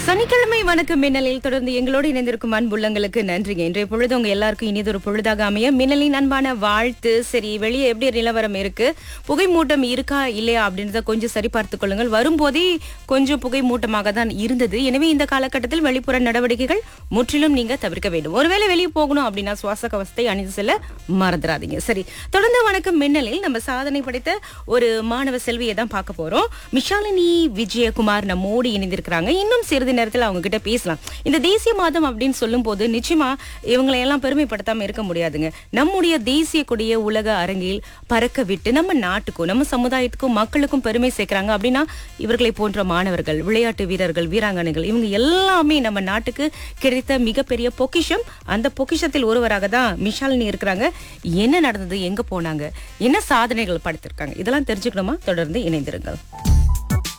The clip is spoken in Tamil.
சனிக்கிழமை வணக்கம் மின்னலில் தொடர்ந்து எங்களோடு இணைந்திருக்கும் அன்புள்ளங்களுக்கு நன்றிங்க இன்றைய பொழுது உங்க எல்லாருக்கும் இனிதொரு பொழுதாக அமைய மின்னலின் அன்பான வாழ்த்து சரி வெளியே எப்படி நிலவரம் இருக்கு புகை மூட்டம் இருக்கா இல்லையா அப்படின்றத கொஞ்சம் சரி பார்த்துக் கொள்ளுங்கள் வரும்போதே கொஞ்சம் புகை மூட்டமாக தான் இருந்தது எனவே இந்த காலகட்டத்தில் வெளிப்புற நடவடிக்கைகள் முற்றிலும் நீங்க தவிர்க்க வேண்டும் ஒருவேளை வெளியே போகணும் அப்படின்னா சுவாச கவசத்தை அணிந்து செல்ல மறந்துடாதீங்க சரி தொடர்ந்து வணக்கம் மின்னலில் நம்ம சாதனை படைத்த ஒரு மாணவ செல்வியை தான் பார்க்க போறோம் மிஷாலினி விஜயகுமார் நம்மோடு இணைந்திருக்கிறாங்க இன்னும் சிறிது நேரத்தில் அவங்க கிட்ட பேசலாம் இந்த தேசிய மாதம் அப்படின்னு சொல்லும் போது நிச்சயமா இவங்களை எல்லாம் பெருமைப்படுத்தாம இருக்க முடியாதுங்க நம்முடைய தேசிய கொடிய உலக அரங்கில் பறக்க விட்டு நம்ம நாட்டுக்கும் நம்ம சமுதாயத்துக்கும் மக்களுக்கும் பெருமை சேர்க்கிறாங்க அப்படின்னா இவர்களை போன்ற மாணவர்கள் விளையாட்டு வீரர்கள் வீராங்கனைகள் இவங்க எல்லாமே நம்ம நாட்டுக்கு கிடைத்த மிகப்பெரிய பொக்கிஷம் அந்த பொக்கிஷத்தில் ஒருவராக தான் மிஷாலினி இருக்கிறாங்க என்ன நடந்தது எங்க போனாங்க என்ன சாதனைகள் படைத்திருக்காங்க இதெல்லாம் தெரிஞ்சுக்கணுமா தொடர்ந்து இணைந்திருங்கள்